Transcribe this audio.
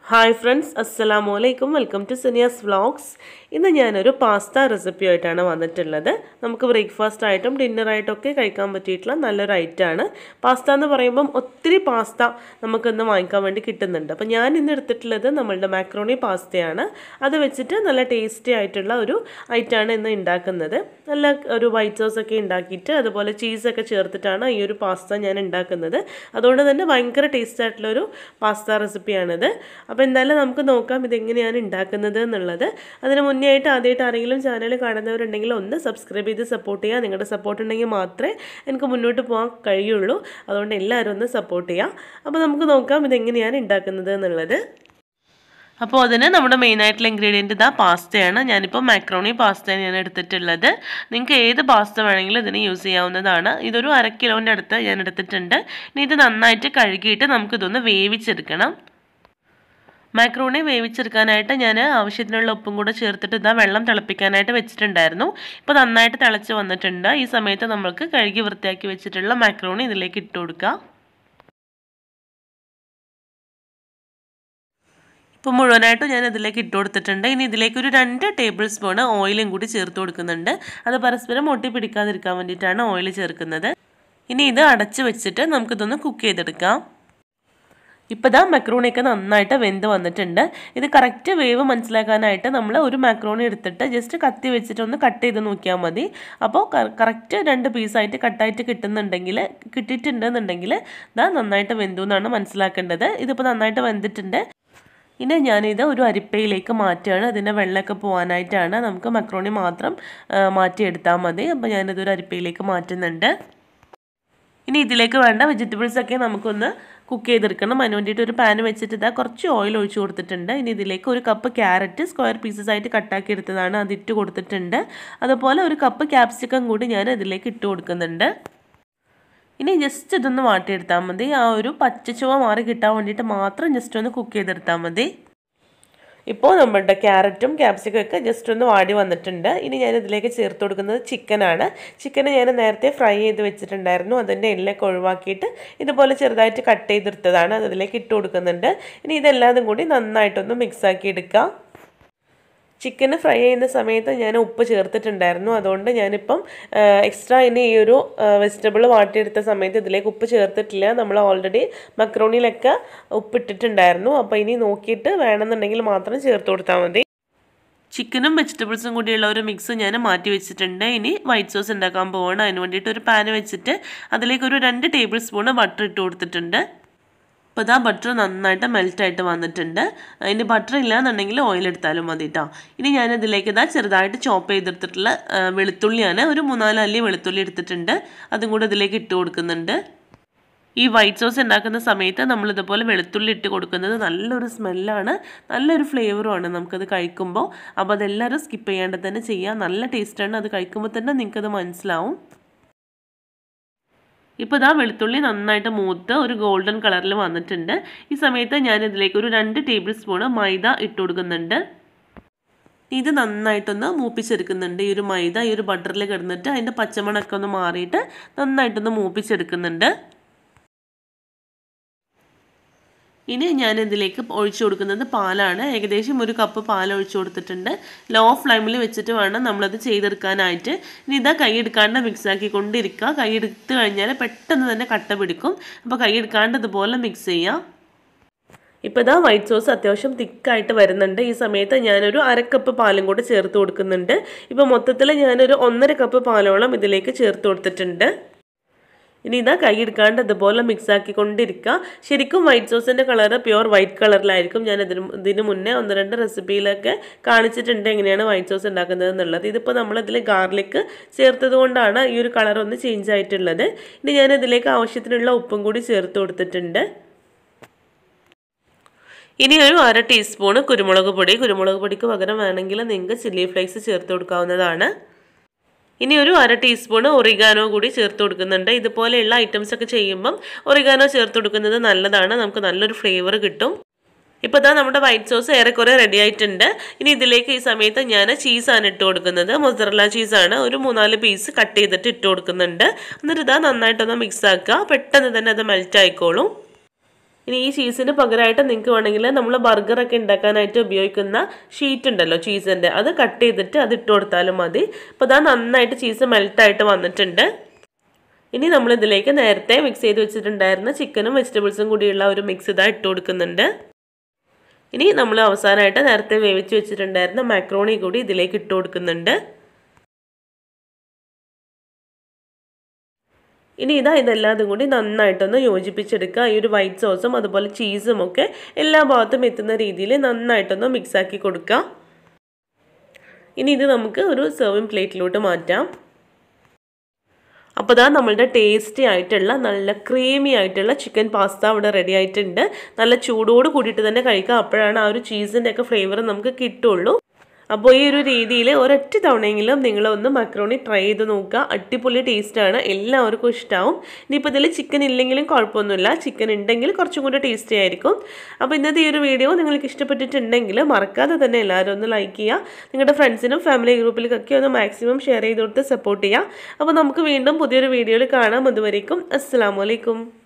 hi friends അസ്സലാമു അലൈക്കും welcome to സിനിയാസ് vlogs ഇന്ന് ഞാനൊരു പാസ്ത റെസിപ്പി ആയിട്ടാണ് വന്നിട്ടുള്ളത് നമുക്ക് ബ്രേക്ക്ഫാസ്റ്റ് ആയിട്ടും ഡിന്നറായിട്ടും ഒക്കെ കഴിക്കാൻ പറ്റിയിട്ടുള്ള നല്ലൊരു ഐറ്റമാണ് പാസ്ത എന്ന് പറയുമ്പം ഒത്തിരി പാസ്ത നമുക്കിന്ന് വാങ്ങിക്കാൻ വേണ്ടി കിട്ടുന്നുണ്ട് അപ്പോൾ ഞാൻ ഇന്ന് എടുത്തിട്ടുള്ളത് നമ്മളുടെ മാക്രോണി പാസ്തയാണ് അത് വെച്ചിട്ട് നല്ല ടേസ്റ്റി ആയിട്ടുള്ള ഒരു ഐറ്റമാണ് ഇന്ന് ഉണ്ടാക്കുന്നത് നല്ല ഒരു വൈറ്റ് സോസ് ഒക്കെ ഉണ്ടാക്കിയിട്ട് അതുപോലെ ചീസൊക്കെ ചേർത്തിട്ടാണ് ഈ ഒരു പാസ്ത ഞാൻ ഉണ്ടാക്കുന്നത് അതുകൊണ്ട് തന്നെ ഭയങ്കര ടേസ്റ്റ് ആയിട്ടുള്ളൊരു പാസ്ത റെസിപ്പിയാണിത് അപ്പോൾ എന്തായാലും നമുക്ക് നോക്കാം ഇതെങ്ങനെയാണ് ഉണ്ടാക്കുന്നത് എന്നുള്ളത് അതിന് മുന്നേ ആയിട്ട് ആദ്യമായിട്ട് ആരെങ്കിലും ചാനൽ കാണുന്നവരുണ്ടെങ്കിൽ ഒന്ന് സബ്സ്ക്രൈബ് ചെയ്ത് സപ്പോർട്ട് ചെയ്യുക നിങ്ങളുടെ സപ്പോർട്ട് ഉണ്ടെങ്കിൽ മാത്രമേ എനിക്ക് മുന്നോട്ട് പോകാൻ കഴിയുള്ളൂ അതുകൊണ്ട് എല്ലാവരും ഒന്ന് സപ്പോർട്ട് ചെയ്യുക അപ്പോൾ നമുക്ക് നോക്കാം ഇതെങ്ങനെയാണ് ഉണ്ടാക്കുന്നത് എന്നുള്ളത് അപ്പോൾ അതിന് നമ്മുടെ മെയിൻ ആയിട്ടുള്ള ഇൻഗ്രീഡിയൻറ്റ് ഇതാ പാസ്തയാണ് ഞാനിപ്പോൾ മാക്രോണി പാസ്തയാണ് ഞാൻ എടുത്തിട്ടുള്ളത് നിങ്ങൾക്ക് ഏത് പാസ്ത വേണമെങ്കിലും ഇതിന് യൂസ് ചെയ്യാവുന്നതാണ് ഇതൊരു അര കിലോൻ്റെ അടുത്ത് ഞാൻ എടുത്തിട്ടുണ്ട് ഇനി ഇത് നന്നായിട്ട് കഴുകിയിട്ട് നമുക്കിതൊന്ന് വേവിച്ചെടുക്കണം മാക്രോണി വേവിച്ചെടുക്കാനായിട്ട് ഞാൻ ആവശ്യത്തിനുള്ള ഉപ്പും കൂടെ ചേർത്തിട്ട് ഇതാ വെള്ളം തിളപ്പിക്കാനായിട്ട് വെച്ചിട്ടുണ്ടായിരുന്നു ഇപ്പോൾ നന്നായിട്ട് തിളച്ച് വന്നിട്ടുണ്ട് ഈ സമയത്ത് നമുക്ക് കഴുകി വൃത്തിയാക്കി വെച്ചിട്ടുള്ള മാക്രോണി ഇതിലേക്ക് ഇട്ട് കൊടുക്കാം ഇപ്പോൾ മുഴുവനായിട്ടും ഞാൻ ഇതിലേക്ക് ഇട്ട് കൊടുത്തിട്ടുണ്ട് ഇനി ഇതിലേക്ക് ഒരു രണ്ട് ടേബിൾ സ്പൂൺ ഓയിലും കൂടി ചേർത്ത് കൊടുക്കുന്നുണ്ട് അത് പരസ്പരം ഒട്ടി പിടിക്കാതിരിക്കാൻ വേണ്ടിയിട്ടാണ് ഓയിൽ ചേർക്കുന്നത് ഇനി ഇത് അടച്ച് വെച്ചിട്ട് നമുക്കിതൊന്ന് കുക്ക് ചെയ്തെടുക്കാം ഇപ്പോൾ ഇതാ മക്രോണിയൊക്കെ നന്നായിട്ട് വെന്ത് വന്നിട്ടുണ്ട് ഇത് കറക്റ്റ് വേവ് മനസ്സിലാക്കാനായിട്ട് നമ്മൾ ഒരു മാക്രോണി എടുത്തിട്ട് ജസ്റ്റ് കത്തി വെച്ചിട്ട് ഒന്ന് കട്ട് ചെയ്ത് നോക്കിയാൽ മതി അപ്പോൾ കറക്റ്റ് രണ്ട് പീസായിട്ട് കട്ടായിട്ട് കിട്ടുന്നുണ്ടെങ്കിൽ കിട്ടിയിട്ടുണ്ടെന്നുണ്ടെങ്കിൽ ഇതാ നന്നായിട്ട് വെന്തു എന്നാണ് മനസ്സിലാക്കേണ്ടത് ഇതിപ്പോൾ നന്നായിട്ട് വെന്തിട്ടുണ്ട് ഇനി ഞാനിത് ഒരു അരിപ്പയിലേക്ക് മാറ്റുകയാണ് അതിൻ്റെ വെള്ളമൊക്കെ പോകാനായിട്ടാണ് നമുക്ക് മക്രോണി മാത്രം മാറ്റിയെടുത്താൽ മതി അപ്പോൾ ഞാനിതൊരു അരിപ്പയിലേക്ക് മാറ്റുന്നുണ്ട് ഇനി ഇതിലേക്ക് വേണ്ട വെജിറ്റബിൾസ് ഒക്കെ നമുക്കൊന്ന് കുക്ക് ചെയ്തെടുക്കണം അതിന് വേണ്ടിയിട്ട് ഒരു പാൻ വെച്ചിട്ട് ഇതാ കുറച്ച് ഓയിൽ ഒഴിച്ചു കൊടുത്തിട്ടുണ്ട് ഇനി ഇതിലേക്ക് ഒരു കപ്പ് ക്യാരറ്റ് സ്ക്വയർ പീസസ് ആയിട്ട് കട്ടാക്കി എടുത്തതാണ് അത് ഇട്ട് കൊടുത്തിട്ടുണ്ട് അതുപോലെ ഒരു കപ്പ് ക്യാപ്സിക്കം കൂടി ഞാൻ ഇതിലേക്ക് ഇട്ട് കൊടുക്കുന്നുണ്ട് ഇനി ജസ്റ്റ് ഇതൊന്ന് വാട്ടിയെടുത്താൽ മതി ആ ഒരു പച്ചച്ചുവ മാറി കിട്ടാൻ വേണ്ടിയിട്ട് മാത്രം ജസ്റ്റ് ഒന്ന് കുക്ക് ചെയ്തെടുത്താൽ മതി ഇപ്പോൾ നമ്മുടെ ക്യാരറ്റും ക്യാപ്സിക്കും ഒക്കെ ജസ്റ്റ് ഒന്ന് വാടി വന്നിട്ടുണ്ട് ഇനി ഞാൻ ഇതിലേക്ക് ചേർത്ത് കൊടുക്കുന്നത് ചിക്കനാണ് ചിക്കൻ ഞാൻ നേരത്തെ ഫ്രൈ ചെയ്ത് വെച്ചിട്ടുണ്ടായിരുന്നു അതിൻ്റെ എല്ലൊക്കെ ഒഴിവാക്കിയിട്ട് ഇതുപോലെ ചെറുതായിട്ട് കട്ട് ചെയ്തെടുത്തതാണ് അത് ഇതിലേക്ക് ഇട്ട് കൊടുക്കുന്നുണ്ട് ഇനി ഇതെല്ലാതും കൂടി നന്നായിട്ടൊന്ന് മിക്സാക്കി എടുക്കാം ചിക്കന് ഫ്രൈ ചെയ്യുന്ന സമയത്ത് ഞാൻ ഉപ്പ് ചേർത്തിട്ടുണ്ടായിരുന്നു അതുകൊണ്ട് ഞാനിപ്പം എക്സ്ട്രാ ഇനി ഈ ഒരു വെജിറ്റബിൾ വാട്ടിയെടുത്ത സമയത്ത് ഇതിലേക്ക് ഉപ്പ് ചേർത്തിട്ടില്ല നമ്മൾ ഓൾറെഡി മക്രോണിയിലൊക്കെ ഉപ്പിട്ടിട്ടുണ്ടായിരുന്നു അപ്പോൾ ഇനി നോക്കിയിട്ട് വേണമെന്നുണ്ടെങ്കിൽ മാത്രം ചേർത്ത് കൊടുത്താൽ മതി ചിക്കനും വെജിറ്റബിൾസും കൂടിയുള്ള ഒരു മിക്സ് ഞാൻ മാറ്റി വെച്ചിട്ടുണ്ട് ഇനി വൈറ്റ് സോസ് ഉണ്ടാക്കാൻ പോവാണ് അതിന് വേണ്ടിയിട്ട് ഒരു പാൻ വെച്ചിട്ട് അതിലേക്ക് ഒരു രണ്ട് ടേബിൾ സ്പൂൺ ബട്ടർ ഇട്ട് കൊടുത്തിട്ടുണ്ട് അപ്പോൾ ഇതാ ബട്ടർ നന്നായിട്ട് മെൽറ്റായിട്ട് വന്നിട്ടുണ്ട് ഇനി ബട്ടർ ഇല്ലാന്നുണ്ടെങ്കിൽ ഓയിൽ എടുത്താലും മതി കേട്ടോ ഇനി ഞാനിതിലേക്ക് ഇതാ ചെറുതായിട്ട് ചോപ്പ് ചെയ്തെടുത്തിട്ടുള്ള വെളുത്തുള്ളിയാണ് ഒരു മൂന്നാല് അല്ലി വെളുത്തുള്ളി എടുത്തിട്ടുണ്ട് അതും കൂടെ ഇതിലേക്ക് ഇട്ട് കൊടുക്കുന്നുണ്ട് ഈ വൈറ്റ് സോസ് ഉണ്ടാക്കുന്ന സമയത്ത് നമ്മൾ ഇതുപോലെ വെളുത്തുള്ളി ഇട്ട് കൊടുക്കുന്നത് നല്ലൊരു സ്മെല്ലാണ് നല്ലൊരു ഫ്ലേവറുമാണ് നമുക്കത് കഴിക്കുമ്പോൾ അപ്പോൾ അതെല്ലാവരും സ്കിപ്പ് ചെയ്യാണ്ട് തന്നെ ചെയ്യാം നല്ല ടേസ്റ്റാണ് അത് കഴിക്കുമ്പോൾ തന്നെ നിങ്ങൾക്കത് മനസ്സിലാവും ഇപ്പോൾ ഇതാ വെളുത്തുള്ളി നന്നായിട്ട് മൂത്ത് ഒരു ഗോൾഡൻ കളറിൽ വന്നിട്ടുണ്ട് ഈ സമയത്ത് ഞാൻ ഇതിലേക്ക് ഒരു രണ്ട് ടേബിൾ സ്പൂണ് മൈദ ഇട്ട് കൊടുക്കുന്നുണ്ട് ഇത് നന്നായിട്ടൊന്ന് മൂപ്പിച്ചെടുക്കുന്നുണ്ട് ഈ ഒരു മൈദ ഈ ഒരു ബട്ടറിൽ കിടന്നിട്ട് അതിൻ്റെ പച്ചമണൊക്കെ ഒന്ന് മാറിയിട്ട് നന്നായിട്ടൊന്ന് മൂപ്പിച്ചെടുക്കുന്നുണ്ട് ഇനി ഞാൻ ഇതിലേക്ക് ഒഴിച്ചു കൊടുക്കുന്നത് പാലാണ് ഏകദേശം ഒരു കപ്പ് പാൽ ഒഴിച്ചു കൊടുത്തിട്ടുണ്ട് ലോ ഫ്ലെയിമിൽ വെച്ചിട്ട് വേണം നമ്മളത് ചെയ്തെടുക്കാനായിട്ട് ഇനി ഇതാ കൈ എടുക്കാണ്ട് മിക്സ് ആക്കി കൊണ്ടിരിക്കുക കൈ എടുത്ത് കഴിഞ്ഞാൽ പെട്ടെന്ന് തന്നെ കട്ട പിടിക്കും അപ്പോൾ കൈ എടുക്കാണ്ട് ഇതുപോലെ മിക്സ് ചെയ്യാം ഇപ്പോൾ ഇതാ വൈറ്റ് സോസ് അത്യാവശ്യം തിക്കായിട്ട് വരുന്നുണ്ട് ഈ സമയത്ത് ഞാനൊരു അരക്കപ്പ് പാലും കൂടെ ചേർത്ത് കൊടുക്കുന്നുണ്ട് ഇപ്പോൾ മൊത്തത്തിൽ ഞാനൊരു ഒന്നര കപ്പ് പാലോളം ഇതിലേക്ക് ചേർത്ത് കൊടുത്തിട്ടുണ്ട് ഇനി ഇതാ കൈ എടുക്കാണ്ട് ഇതുപോലെ മിക്സ് ആക്കിക്കൊണ്ടിരിക്കുക ശരിക്കും വൈറ്റ് സോസിൻ്റെ കളറ് പ്യുവർ വൈറ്റ് കളറിലായിരിക്കും ഞാൻ ഇതിന് ഇതിന് മുന്നേ ഒന്ന് രണ്ട് റെസിപ്പിയിലൊക്കെ കാണിച്ചിട്ടുണ്ട് എങ്ങനെയാണ് വൈറ്റ് സോസ് ഉണ്ടാക്കുന്നത് എന്നുള്ളത് ഇതിപ്പോൾ നമ്മളിതിൽ ഗാർലിക് ചേർത്തത് കൊണ്ടാണ് ഈ ഒരു കളർ ഒന്ന് ചേഞ്ച് ആയിട്ടുള്ളത് ഇനി ഞാൻ ഇതിലേക്ക് ആവശ്യത്തിനുള്ള ഉപ്പും കൂടി ചേർത്ത് കൊടുത്തിട്ടുണ്ട് ഇനി ഒരു അര ടീസ്പൂണ് കുരുമുളക് പൊടി കുരുമുളക് പൊടിക്ക് പകരം വേണമെങ്കിൽ നിങ്ങൾക്ക് ചില്ലി ഫ്ലേക്സ് ചേർത്ത് കൊടുക്കാവുന്നതാണ് ഇനി ഒരു അര ടീസ്പൂൺ ഒറിഗാനോ കൂടി ചേർത്ത് കൊടുക്കുന്നുണ്ട് ഇതുപോലെയുള്ള ഐറ്റംസ് ഒക്കെ ചെയ്യുമ്പം ഒറിഗാനോ ചേർത്ത് കൊടുക്കുന്നത് നല്ലതാണ് നമുക്ക് നല്ലൊരു ഫ്ലേവർ കിട്ടും ഇപ്പോൾ ഇതാ നമ്മുടെ വൈറ്റ് സോസ് ഏറെക്കുറെ റെഡി ആയിട്ടുണ്ട് ഇനി ഇതിലേക്ക് ഈ സമയത്ത് ഞാൻ ചീസാണ് ഇട്ട് കൊടുക്കുന്നത് മൊസറല്ല ചീസാണ് ഒരു മൂന്നാല് പീസ് കട്ട് ചെയ്തിട്ട് ഇട്ട് കൊടുക്കുന്നുണ്ട് എന്നിട്ട് ഇതാ നന്നായിട്ടൊന്ന് മിക്സ് ആക്കുക പെട്ടെന്ന് തന്നെ അത് മെൽറ്റ് ആയിക്കോളും ഇനി ഈ ചീസിന് പകരമായിട്ട് നിങ്ങൾക്ക് വേണമെങ്കിൽ നമ്മൾ ബർഗറൊക്കെ ഉണ്ടാക്കാനായിട്ട് ഉപയോഗിക്കുന്ന ഷീറ്റ് ഉണ്ടല്ലോ ചീസിൻ്റെ അത് കട്ട് ചെയ്തിട്ട് അത് ഇട്ട് കൊടുത്താലും മതി അപ്പോൾ അതാ നന്നായിട്ട് ചീസ് മെൽട്ടായിട്ട് വന്നിട്ടുണ്ട് ഇനി നമ്മൾ ഇതിലേക്ക് നേരത്തെ മിക്സ് ചെയ്ത് വെച്ചിട്ടുണ്ടായിരുന്ന ചിക്കനും വെജിറ്റബിൾസും കൂടിയുള്ള ഒരു മിക്സ് ഇതാ ഇട്ട് കൊടുക്കുന്നുണ്ട് ഇനി നമ്മൾ അവസാനമായിട്ട് നേരത്തെ വേവിച്ച് വെച്ചിട്ടുണ്ടായിരുന്ന മാക്രോണി കൂടി ഇതിലേക്ക് ഇട്ട് കൊടുക്കുന്നുണ്ട് ഇനി ഇതാ ഇതെല്ലാതും കൂടി നന്നായിട്ടൊന്ന് യോജിപ്പിച്ചെടുക്കുക ഈ ഒരു വൈറ്റ് സോസും അതുപോലെ ചീസും ഒക്കെ എല്ലാ ഭാഗത്തും എത്തുന്ന രീതിയിൽ നന്നായിട്ടൊന്ന് മിക്സാക്കി കൊടുക്കുക ഇനി ഇത് നമുക്ക് ഒരു സെർവിങ് പ്ലേറ്റിലോട്ട് മാറ്റാം അപ്പോൾ ഇതാ നമ്മളുടെ ടേസ്റ്റി ആയിട്ടുള്ള നല്ല ക്രീമി ആയിട്ടുള്ള ചിക്കൻ പാസ്ത ഇവിടെ റെഡി ആയിട്ടുണ്ട് നല്ല ചൂടോട് കൂടിയിട്ട് തന്നെ കഴിക്കാം അപ്പോഴാണ് ആ ഒരു ചീസിൻ്റെ ഒക്കെ ഫ്ലേവർ നമുക്ക് കിട്ടുള്ളൂ അപ്പോൾ ഈ ഒരു രീതിയിൽ ഒരൊറ്റ തവണയെങ്കിലും നിങ്ങളൊന്ന് മക്രോണി ട്രൈ ചെയ്ത് നോക്കുക അടിപൊളി ടേസ്റ്റാണ് എല്ലാവർക്കും ഇഷ്ടമാവും ഇനിയിപ്പോൾ ഇതിൽ ചിക്കൻ ഇല്ലെങ്കിലും കുഴപ്പമൊന്നുമില്ല ചിക്കൻ ഉണ്ടെങ്കിൽ കുറച്ചും കൂടി ടേസ്റ്റി ആയിരിക്കും അപ്പോൾ ഇന്നത്തെ ഈ ഒരു വീഡിയോ നിങ്ങൾക്ക് ഇഷ്ടപ്പെട്ടിട്ടുണ്ടെങ്കിൽ മറക്കാതെ തന്നെ എല്ലാവരും ഒന്ന് ലൈക്ക് ചെയ്യുക നിങ്ങളുടെ ഫ്രണ്ട്സിനും ഫാമിലി ഗ്രൂപ്പിലേക്കൊക്കെ ഒന്ന് മാക്സിമം ഷെയർ ചെയ്ത് കൊടുത്ത് സപ്പോർട്ട് ചെയ്യുക അപ്പോൾ നമുക്ക് വീണ്ടും പുതിയൊരു വീഡിയോയിൽ കാണാം അതുവരേക്കും അസ്സാം വലൈക്കും